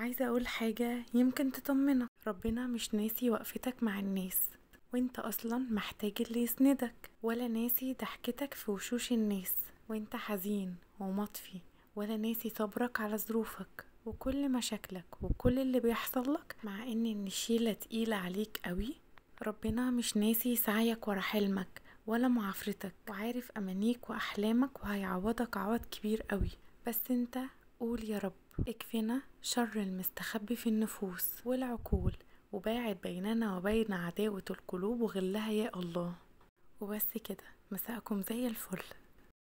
عايزة أقول حاجة يمكن تطمنك ربنا مش ناسي وقفتك مع الناس وانت أصلا محتاج اللي يسندك ولا ناسي ضحكتك في وشوش الناس وانت حزين ومطفي ولا ناسي صبرك على ظروفك وكل مشاكلك وكل اللي بيحصل لك مع ان الشيلة تقيلة عليك قوي ربنا مش ناسي سعيك ورا حلمك ولا معافرتك وعارف امانيك واحلامك وهيعوضك عوض كبير قوي بس انت قول يا رب اكفنا شر المستخبي في النفوس والعقول وباعد بيننا وبين عداوة القلوب وغلها يا الله وبس كده مساءكم زي الفل